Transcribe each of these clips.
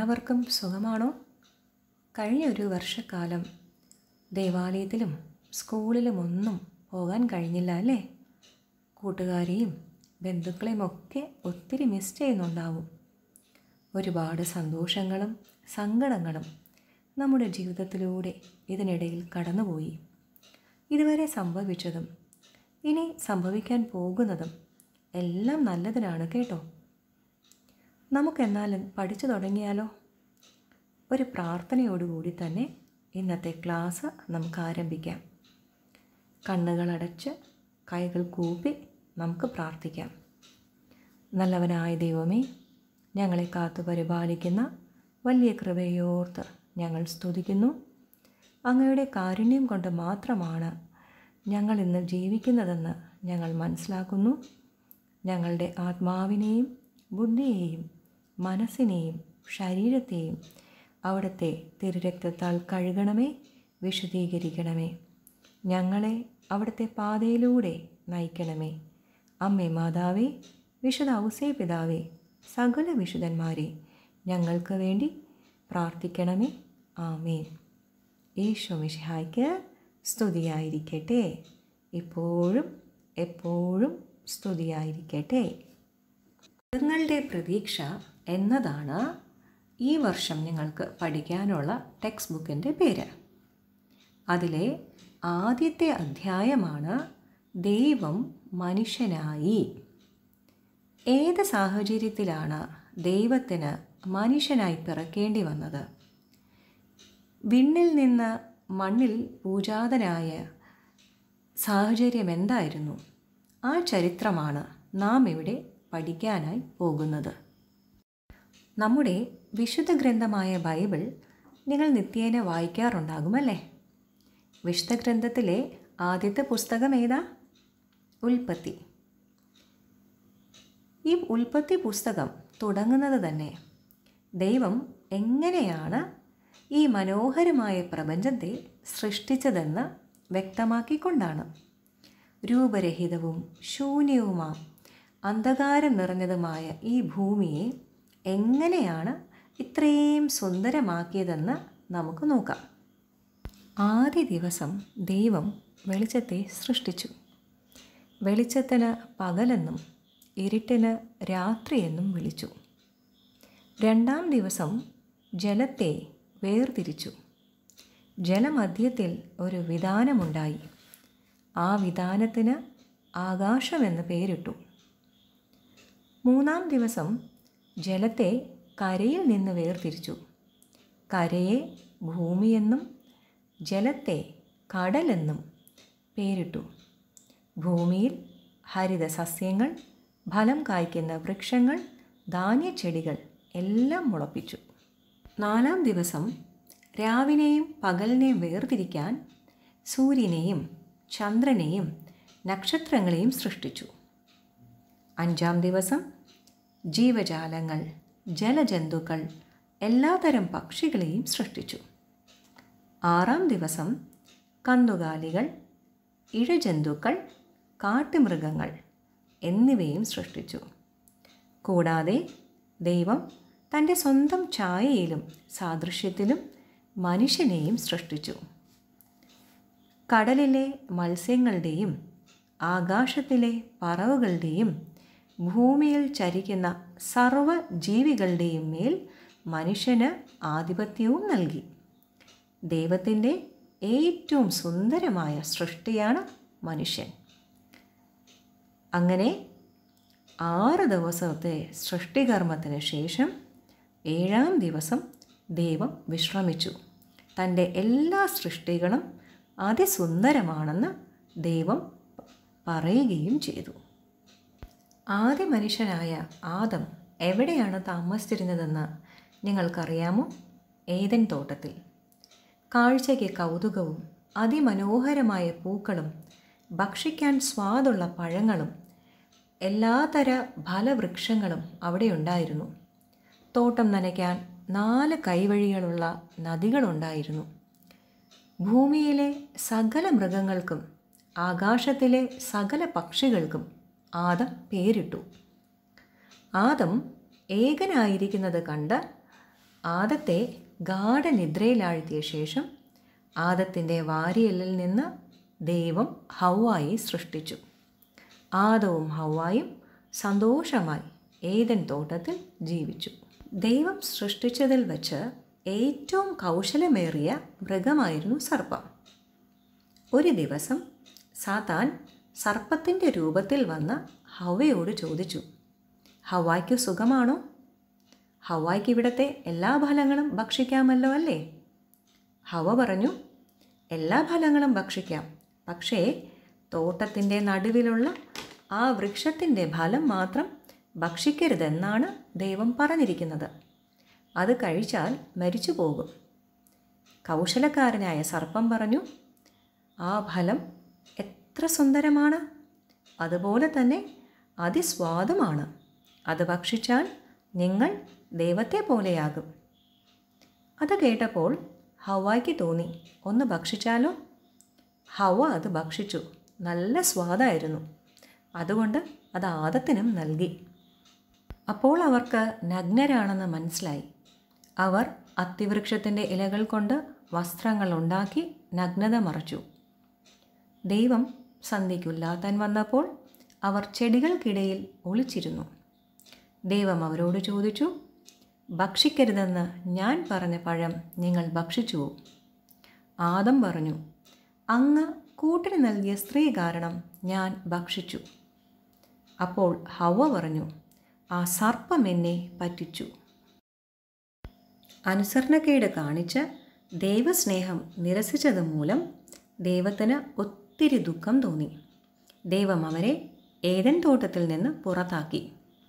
എല്ലാവർക്കും സുഖമാണോ കഴിഞ്ഞ ഒരു വർഷക്കാലം ദേവാലയത്തിലും സ്കൂളിലും ഒന്നും പോകാൻ കഴിഞ്ഞില്ല അല്ലേ കൂട്ടുകാരെയും ബന്ധുക്കളെയും ഒക്കെ ഒത്തിരി മിസ് ചെയ്യുന്നുണ്ടാവും ഒരുപാട് സന്തോഷങ്ങളും സങ്കടങ്ങളും നമ്മുടെ ജീവിതത്തിലൂടെ ഇതിനിടയിൽ കടന്നുപോയി ഇതുവരെ സംഭവിച്ചതും ഇനി സംഭവിക്കാൻ പോകുന്നതും എല്ലാം നല്ലതിനാണ് കേട്ടോ നമുക്കെന്നാലും പഠിച്ചു തുടങ്ങിയാലോ ഒരു പ്രാർത്ഥനയോടുകൂടി തന്നെ ഇന്നത്തെ ക്ലാസ് നമുക്ക് ആരംഭിക്കാം കണ്ണുകളടച്ച് കൈകൾ കൂപ്പി നമുക്ക് പ്രാർത്ഥിക്കാം നല്ലവനായ ദൈവമേ ഞങ്ങളെ കാത്തു പരിപാലിക്കുന്ന വലിയ കൃപയോർത്ത് ഞങ്ങൾ സ്തുതിക്കുന്നു അങ്ങയുടെ കാരുണ്യം കൊണ്ട് മാത്രമാണ് ഞങ്ങൾ ഇന്ന് ജീവിക്കുന്നതെന്ന് ഞങ്ങൾ മനസ്സിലാക്കുന്നു ഞങ്ങളുടെ ആത്മാവിനെയും ബുദ്ധിയെയും മനസ്സിനെയും ശരീരത്തെയും അവിടുത്തെ തിരുരക്തത്താൽ കഴുകണമേ വിശദീകരിക്കണമേ ഞങ്ങളെ അവിടുത്തെ പാതയിലൂടെ നയിക്കണമേ അമ്മേ മാതാവേ വിശുദ്ധ ഔസേ പിതാവേ സകല വിശുദ്ധന്മാരെ ഞങ്ങൾക്ക് വേണ്ടി പ്രാർത്ഥിക്കണമേ ആമേൻ ഈശോ മിശിഹായ്ക്ക് സ്തുതിയായിരിക്കട്ടെ ഇപ്പോഴും എപ്പോഴും സ്തുതിയായിരിക്കട്ടെ നിങ്ങളുടെ പ്രതീക്ഷ എന്നതാണ് ഈ വർഷം നിങ്ങൾക്ക് പഠിക്കാനുള്ള ടെക്സ്റ്റ് ബുക്കിൻ്റെ പേര് അതിലെ ആദ്യത്തെ അധ്യായമാണ് ദൈവം മനുഷ്യനായി ഏത് സാഹചര്യത്തിലാണ് ദൈവത്തിന് മനുഷ്യനായി പിറക്കേണ്ടി വന്നത് വിണ്ണിൽ നിന്ന് മണ്ണിൽ പൂജാതനായ സാഹചര്യം എന്തായിരുന്നു ആ ചരിത്രമാണ് നാം ഇവിടെ പഠിക്കാനായി പോകുന്നത് നമ്മുടെ വിശുദ്ധ ഗ്രന്ഥമായ ബൈബിൾ നിങ്ങൾ നിത്യേന വായിക്കാറുണ്ടാകുമല്ലേ വിശുദ്ധ ഗ്രന്ഥത്തിലെ ആദ്യത്തെ പുസ്തകം ഏതാ ഉൽപ്പത്തി ഈ ഉൽപ്പത്തി പുസ്തകം തുടങ്ങുന്നത് തന്നെ ദൈവം എങ്ങനെയാണ് ഈ മനോഹരമായ പ്രപഞ്ചത്തെ സൃഷ്ടിച്ചതെന്ന് വ്യക്തമാക്കിക്കൊണ്ടാണ് രൂപരഹിതവും ശൂന്യവുമാം അന്ധകാരം നിറഞ്ഞതുമായ ഈ ഭൂമിയെ എങ്ങനെയാണ് ഇത്രയും സുന്ദരമാക്കിയതെന്ന് നമുക്ക് നോക്കാം ആദ്യ ദിവസം ദൈവം വെളിച്ചത്തെ സൃഷ്ടിച്ചു വെളിച്ചത്തിന് പകലെന്നും ഇരുട്ടിന് രാത്രിയെന്നും വിളിച്ചു രണ്ടാം ദിവസം ജലത്തെ വേർതിരിച്ചു ജലമധ്യത്തിൽ ഒരു വിധാനമുണ്ടായി ആ വിധാനത്തിന് ആകാശമെന്ന് പേരിട്ടു മൂന്നാം ദിവസം ജലത്തെ കരയിൽ നിന്ന് വേർതിരിച്ചു കരയെ ഭൂമിയെന്നും ജലത്തെ കടലെന്നും പേരിട്ടു ഭൂമിയിൽ ഹരിത സസ്യങ്ങൾ ഫലം കായ്ക്കുന്ന വൃക്ഷങ്ങൾ ധാന്യച്ചെടികൾ എല്ലാം മുളപ്പിച്ചു നാലാം ദിവസം രാവിനെയും പകലിനെയും വേർതിരിക്കാൻ സൂര്യനെയും ചന്ദ്രനെയും നക്ഷത്രങ്ങളെയും സൃഷ്ടിച്ചു അഞ്ചാം ദിവസം ജീവജാലങ്ങൾ ജലജന്തുക്കൾ എല്ലാതരം പക്ഷികളെയും സൃഷ്ടിച്ചു ആറാം ദിവസം കന്നുകാലികൾ ഇഴജന്തുക്കൾ കാട്ടുമൃഗങ്ങൾ എന്നിവയും സൃഷ്ടിച്ചു കൂടാതെ ദൈവം തൻ്റെ സ്വന്തം ഛായയിലും സാദൃശ്യത്തിലും മനുഷ്യനെയും സൃഷ്ടിച്ചു കടലിലെ മത്സ്യങ്ങളുടെയും ആകാശത്തിലെ പറവുകളുടെയും ഭൂമിയിൽ ചരിക്കുന്ന സർവ ജീവികളുടെയും മേൽ മനുഷ്യന് ആധിപത്യവും നൽകി ദൈവത്തിൻ്റെ ഏറ്റവും സുന്ദരമായ സൃഷ്ടിയാണ് മനുഷ്യൻ അങ്ങനെ ആറ് ദിവസത്തെ സൃഷ്ടികർമ്മത്തിന് ശേഷം ഏഴാം ദിവസം ദൈവം വിശ്രമിച്ചു തൻ്റെ എല്ലാ സൃഷ്ടികളും അതിസുന്ദരമാണെന്ന് ദൈവം പറയുകയും ചെയ്തു ആദ്യ മനുഷ്യനായ ആദം എവിടെയാണ് താമസിച്ചിരുന്നതെന്ന് നിങ്ങൾക്കറിയാമോ ഏതൻ തോട്ടത്തിൽ കാഴ്ചയ്ക്ക് കൗതുകവും അതിമനോഹരമായ പൂക്കളും ഭക്ഷിക്കാൻ സ്വാദുള്ള പഴങ്ങളും എല്ലാതര ഫലവൃക്ഷങ്ങളും അവിടെ ഉണ്ടായിരുന്നു തോട്ടം നനയ്ക്കാൻ നാല് കൈവഴികളുള്ള നദികളുണ്ടായിരുന്നു ഭൂമിയിലെ സകല മൃഗങ്ങൾക്കും ആകാശത്തിലെ സകല പക്ഷികൾക്കും ആദം പേരിട്ടു ആദം ഏകനായിരിക്കുന്നത് കണ്ട് ആദത്തെ ഗാഠനിദ്രയിലാഴ്ത്തിയ ശേഷം ആദത്തിൻ്റെ വാരിയലിൽ നിന്ന് ദൈവം ഹൗവായി സൃഷ്ടിച്ചു ആദവും ഹൗവായും സന്തോഷമായി ഏതൻ തോട്ടത്തിൽ ജീവിച്ചു ദൈവം സൃഷ്ടിച്ചതിൽ വച്ച് ഏറ്റവും കൗശലമേറിയ മൃഗമായിരുന്നു സർപ്പം ഒരു ദിവസം സാത്താൻ സർപ്പത്തിൻ്റെ രൂപത്തിൽ വന്ന് ഹവയോട് ചോദിച്ചു ഹവായ്ക്ക് സുഖമാണോ ഹവായ്ക്ക് ഇവിടുത്തെ എല്ലാ ഫലങ്ങളും ഭക്ഷിക്കാമല്ലോ അല്ലേ ഹവ പറഞ്ഞു എല്ലാ ഫലങ്ങളും ഭക്ഷിക്കാം പക്ഷേ തോട്ടത്തിൻ്റെ നടുവിലുള്ള ആ വൃക്ഷത്തിൻ്റെ ഫലം മാത്രം ഭക്ഷിക്കരുതെന്നാണ് ദൈവം പറഞ്ഞിരിക്കുന്നത് അത് കഴിച്ചാൽ മരിച്ചു പോകും കൗശലക്കാരനായ സർപ്പം പറഞ്ഞു ആ ഫലം എത്ര സുന്ദരമാണ് അതുപോലെ തന്നെ അതിസ്വാദമാണ് അത് ഭക്ഷിച്ചാൽ നിങ്ങൾ ദൈവത്തെ പോലെയാകും അത് കേട്ടപ്പോൾ ഹവായ്ക്ക് തോന്നി ഒന്ന് ഭക്ഷിച്ചാലോ ഹവ അത് ഭക്ഷിച്ചു നല്ല സ്വാദായിരുന്നു അതുകൊണ്ട് അത് ആദത്തിനും നൽകി അപ്പോൾ അവർക്ക് നഗ്നരാണെന്ന് മനസ്സിലായി അവർ അത്തിവൃക്ഷത്തിൻ്റെ ഇലകൾ കൊണ്ട് വസ്ത്രങ്ങൾ ഉണ്ടാക്കി നഗ്നത മറച്ചു ദൈവം സന്ധിക്കുല്ലാത്താൻ വന്നപ്പോൾ അവർ ചെടികൾക്കിടയിൽ ഒളിച്ചിരുന്നു ദൈവം അവരോട് ചോദിച്ചു ഭക്ഷിക്കരുതെന്ന് ഞാൻ പറഞ്ഞ പഴം നിങ്ങൾ ഭക്ഷിച്ചുവോ ആദം പറഞ്ഞു അങ്ങ് കൂട്ടിന് നൽകിയ സ്ത്രീ കാരണം ഞാൻ ഭക്ഷിച്ചു അപ്പോൾ ഹവ പറഞ്ഞു ആ സർപ്പം എന്നെ പറ്റിച്ചു അനുസരണക്കേട് കാണിച്ച് ദൈവസ്നേഹം നിരസിച്ചത് മൂലം ദൈവത്തിന് ഒത്തിരി ദുഃഖം തോന്നി ദൈവം അവരെ ഏതൻ തോട്ടത്തിൽ നിന്ന് പുറത്താക്കി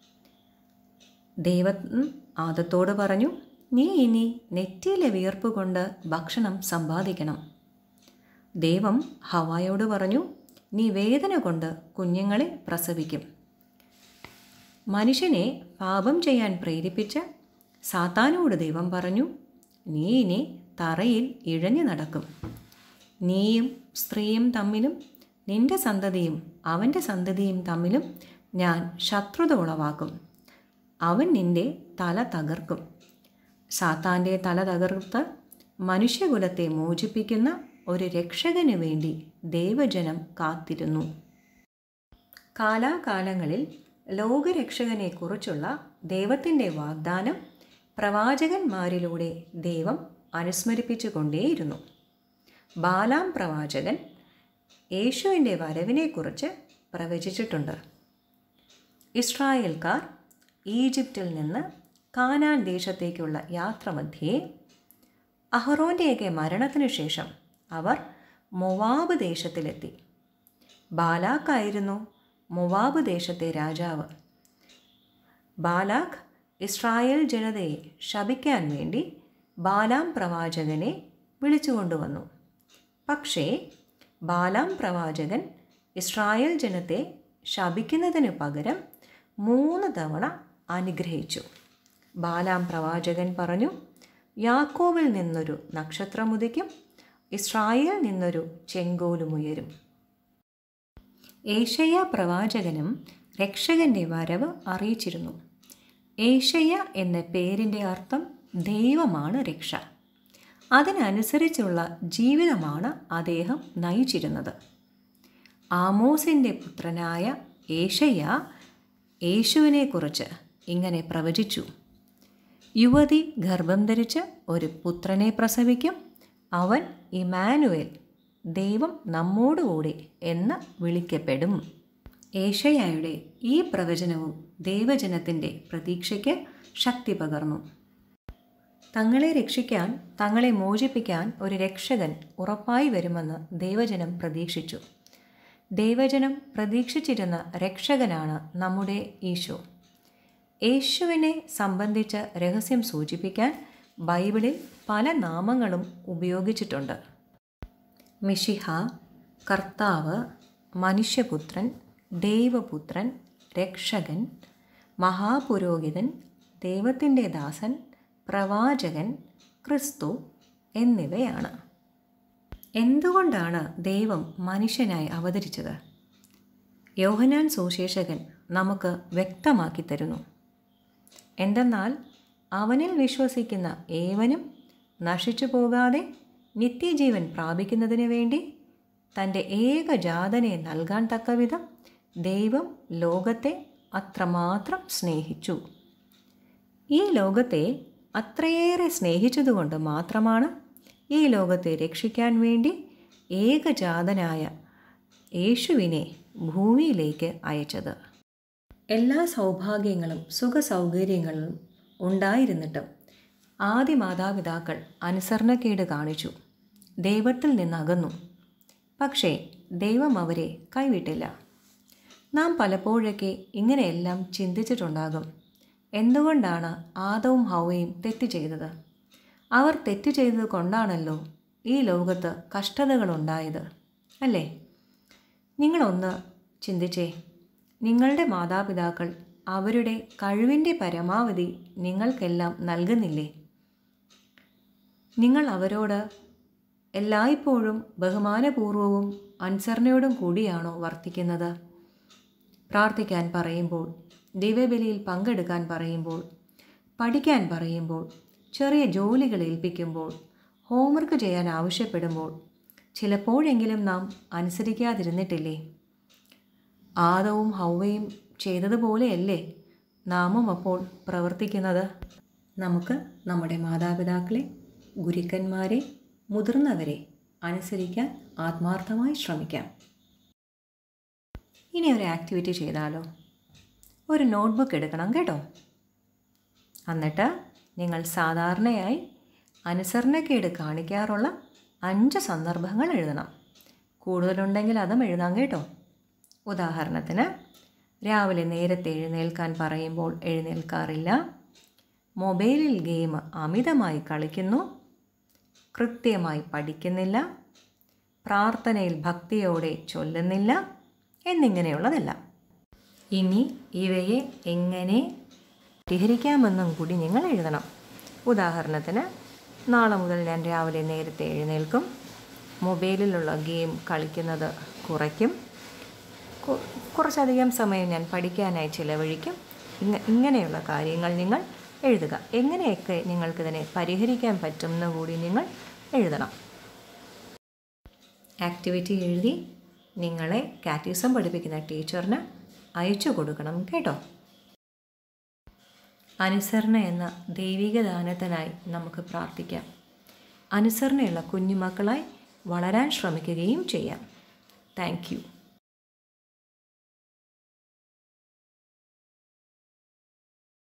ദൈവം ആദത്തോട് പറഞ്ഞു നീ ഇനി നെറ്റിയിലെ വിയർപ്പ് കൊണ്ട് ഭക്ഷണം സമ്പാദിക്കണം ദൈവം ഹവായോട് പറഞ്ഞു നീ വേദന കൊണ്ട് കുഞ്ഞുങ്ങളെ പ്രസവിക്കും മനുഷ്യനെ പാപം ചെയ്യാൻ പ്രേരിപ്പിച്ച സാത്താനോട് ദൈവം പറഞ്ഞു നീ ഇനി തറയിൽ ഇഴഞ്ഞു നടക്കും നീയും സ്ത്രീയും തമ്മിലും നിന്റെ സന്തതിയും അവൻ്റെ സന്തതിയും തമ്മിലും ഞാൻ ശത്രുത ഉളവാക്കും അവൻ നിന്റെ തല തകർക്കും സാത്താൻ്റെ തല തകർത്ത് മനുഷ്യകുലത്തെ മോചിപ്പിക്കുന്ന ഒരു രക്ഷകന് വേണ്ടി ദൈവജനം കാത്തിരുന്നു കാലാകാലങ്ങളിൽ ലോകരക്ഷകനെക്കുറിച്ചുള്ള ദൈവത്തിൻ്റെ വാഗ്ദാനം പ്രവാചകന്മാരിലൂടെ ദൈവം അനുസ്മരിപ്പിച്ചുകൊണ്ടേയിരുന്നു ബാലാം പ്രവാചകൻ യേശുവിൻ്റെ വരവിനെക്കുറിച്ച് പ്രവചിച്ചിട്ടുണ്ട് ഇസ്രായേൽക്കാർ ഈജിപ്തിൽ നിന്ന് കാനാൻ ദേശത്തേക്കുള്ള യാത്രമധ്യേ അഹ്റോൻ്റെയൊക്കെ മരണത്തിനു ശേഷം അവർ മൊവാബ് ദേശത്തിലെത്തി ബാലാക്കായിരുന്നു മൊവാബ് ദേശത്തെ രാജാവ് ബാലാഖ് ഇസ്രായേൽ ജനതയെ ശപിക്കാൻ വേണ്ടി ബാലാം പ്രവാചകനെ വിളിച്ചുകൊണ്ടുവന്നു പക്ഷേ ബാലാം പ്രവാചകൻ ഇസ്രായേൽ ജനത്തെ ശപിക്കുന്നതിന് പകരം മൂന്ന് തവണ അനുഗ്രഹിച്ചു ബാലാം പ്രവാചകൻ പറഞ്ഞു യാക്കോവിൽ നിന്നൊരു നക്ഷത്രമുദിക്കും ഇസ്രായേൽ നിന്നൊരു ചെങ്കോലുമുയരും ഏഷയ്യ പ്രവാചകനും രക്ഷകന്റെ വരവ് അറിയിച്ചിരുന്നു ഏഷയ്യ എന്ന പേരിൻ്റെ അർത്ഥം ദൈവമാണ് രക്ഷ അതിനനുസരിച്ചുള്ള ജീവിതമാണ് അദ്ദേഹം നയിച്ചിരുന്നത് ആമോസിൻ്റെ പുത്രനായ ഏഷയ്യ യേശുവിനെക്കുറിച്ച് ഇങ്ങനെ പ്രവചിച്ചു യുവതി ഗർഭം ധരിച്ച് ഒരു പുത്രനെ പ്രസവിക്കും അവൻ ഇമാനുവേൽ ദൈവം നമ്മോടുകൂടി എന്ന് വിളിക്കപ്പെടും ഏഷയായുടെ ഈ പ്രവചനവും ദൈവജനത്തിൻ്റെ പ്രതീക്ഷയ്ക്ക് ശക്തി പകർന്നു തങ്ങളെ രക്ഷിക്കാൻ തങ്ങളെ മോചിപ്പിക്കാൻ ഒരു രക്ഷകൻ ഉറപ്പായി വരുമെന്ന് ദൈവജനം പ്രതീക്ഷിച്ചു ദൈവജനം പ്രതീക്ഷിച്ചിരുന്ന രക്ഷകനാണ് നമ്മുടെ ഈശോ യേശുവിനെ സംബന്ധിച്ച രഹസ്യം സൂചിപ്പിക്കാൻ ബൈബിളിൽ പല നാമങ്ങളും ഉപയോഗിച്ചിട്ടുണ്ട് മിഷിഹ കർത്താവ് മനുഷ്യപുത്രൻ ദൈവപുത്രൻ രക്ഷകൻ മഹാപുരോഹിതൻ ദൈവത്തിൻ്റെ ദാസൻ പ്രവാചകൻ ക്രിസ്തു എന്നിവയാണ് എന്തുകൊണ്ടാണ് ദൈവം മനുഷ്യനായി അവതരിച്ചത് യോഹനാൻ സുശേഷകൻ നമുക്ക് വ്യക്തമാക്കി തരുന്നു എന്തെന്നാൽ അവനിൽ വിശ്വസിക്കുന്ന ഏവനും നശിച്ചു പോകാതെ നിത്യജീവൻ പ്രാപിക്കുന്നതിന് വേണ്ടി തൻ്റെ ഏകജാതനെ നൽകാൻ തക്കവിധം ദൈവം ലോകത്തെ അത്രമാത്രം സ്നേഹിച്ചു ഈ ലോകത്തെ അത്രയേറെ സ്നേഹിച്ചതുകൊണ്ട് മാത്രമാണ് ഈ ലോകത്തെ രക്ഷിക്കാൻ വേണ്ടി ഏകജാതനായ യേശുവിനെ ഭൂമിയിലേക്ക് അയച്ചത് എല്ലാ സൗഭാഗ്യങ്ങളും സുഖസൗകര്യങ്ങളും ഉണ്ടായിരുന്നിട്ടും ആദ്യ മാതാപിതാക്കൾ അനുസരണക്കേട് കാണിച്ചു ദൈവത്തിൽ നിന്നകന്നു പക്ഷേ ദൈവം അവരെ കൈവിട്ടില്ല നാം പലപ്പോഴൊക്കെ ഇങ്ങനെയെല്ലാം ചിന്തിച്ചിട്ടുണ്ടാകും എന്തുകൊണ്ടാണ് ആദവും ഹൗവയും തെറ്റ് ചെയ്തത് അവർ തെറ്റ് ചെയ്തത് കൊണ്ടാണല്ലോ ഈ ലോകത്ത് കഷ്ടതകളുണ്ടായത് അല്ലേ നിങ്ങളൊന്ന് ചിന്തിച്ചേ നിങ്ങളുടെ മാതാപിതാക്കൾ അവരുടെ കഴിവിൻ്റെ പരമാവധി നിങ്ങൾക്കെല്ലാം നൽകുന്നില്ലേ നിങ്ങൾ അവരോട് എല്ലായ്പ്പോഴും ബഹുമാനപൂർവവും അനുസരണയോടും കൂടിയാണോ വർത്തിക്കുന്നത് പ്രാർത്ഥിക്കാൻ പറയുമ്പോൾ ദിവ്യബലിയിൽ പങ്കെടുക്കാൻ പറയുമ്പോൾ പഠിക്കാൻ പറയുമ്പോൾ ചെറിയ ജോലികൾ ഏൽപ്പിക്കുമ്പോൾ ഹോംവർക്ക് ചെയ്യാൻ ആവശ്യപ്പെടുമ്പോൾ ചിലപ്പോഴെങ്കിലും നാം അനുസരിക്കാതിരുന്നിട്ടില്ലേ ആദവും ഹൗവയും ചെയ്തതുപോലെയല്ലേ നാമും അപ്പോൾ പ്രവർത്തിക്കുന്നത് നമുക്ക് നമ്മുടെ മാതാപിതാക്കളെ ഗുരുക്കന്മാരെ മുതിർന്നവരെ അനുസരിക്കാൻ ആത്മാർത്ഥമായി ശ്രമിക്കാം ഇനി ഒരു ആക്ടിവിറ്റി ചെയ്താലോ ഒരു നോട്ട്ബുക്ക് എടുക്കണം കേട്ടോ എന്നിട്ട് നിങ്ങൾ സാധാരണയായി അനുസരണക്കേട് കാണിക്കാറുള്ള അഞ്ച് സന്ദർഭങ്ങൾ എഴുതണം കൂടുതലുണ്ടെങ്കിൽ അതും എഴുതാം കേട്ടോ ഉദാഹരണത്തിന് രാവിലെ നേരത്തെ എഴുന്നേൽക്കാൻ പറയുമ്പോൾ എഴുന്നേൽക്കാറില്ല മൊബൈലിൽ ഗെയിം അമിതമായി കളിക്കുന്നു കൃത്യമായി പഠിക്കുന്നില്ല പ്രാർത്ഥനയിൽ ഭക്തിയോടെ ചൊല്ലുന്നില്ല എന്നിങ്ങനെയുള്ളതെല്ലാം ഇനി ഇവയെ എങ്ങനെ പരിഹരിക്കാമെന്നും കൂടി നിങ്ങൾ എഴുതണം ഉദാഹരണത്തിന് നാളെ മുതൽ ഞാൻ രാവിലെ നേരത്തെ എഴുന്നേൽക്കും മൊബൈലിലുള്ള ഗെയിം കളിക്കുന്നത് കുറയ്ക്കും കു- കുറച്ചധികം സമയം ഞാൻ പഠിക്കാനായി ചിലവഴിക്കും ഇങ്ങ ഇങ്ങനെയുള്ള കാര്യങ്ങൾ നിങ്ങൾ എഴുതുക എങ്ങനെയൊക്കെ നിങ്ങൾക്കിതിനെ പരിഹരിക്കാൻ പറ്റും എന്ന് കൂടി നിങ്ങൾ എഴുതണം ആക്ടിവിറ്റി എഴുതി നിങ്ങളെ കാറ്റീസം പഠിപ്പിക്കുന്ന ടീച്ചറിന് അയച്ചു കൊടുക്കണം കേട്ടോ അനുസരണ എന്ന ദൈവിക ദാനത്തിനായി നമുക്ക് പ്രാർത്ഥിക്കാം അനുസരണയുള്ള കുഞ്ഞുമക്കളായി വളരാൻ ശ്രമിക്കുകയും ചെയ്യാം താങ്ക് യു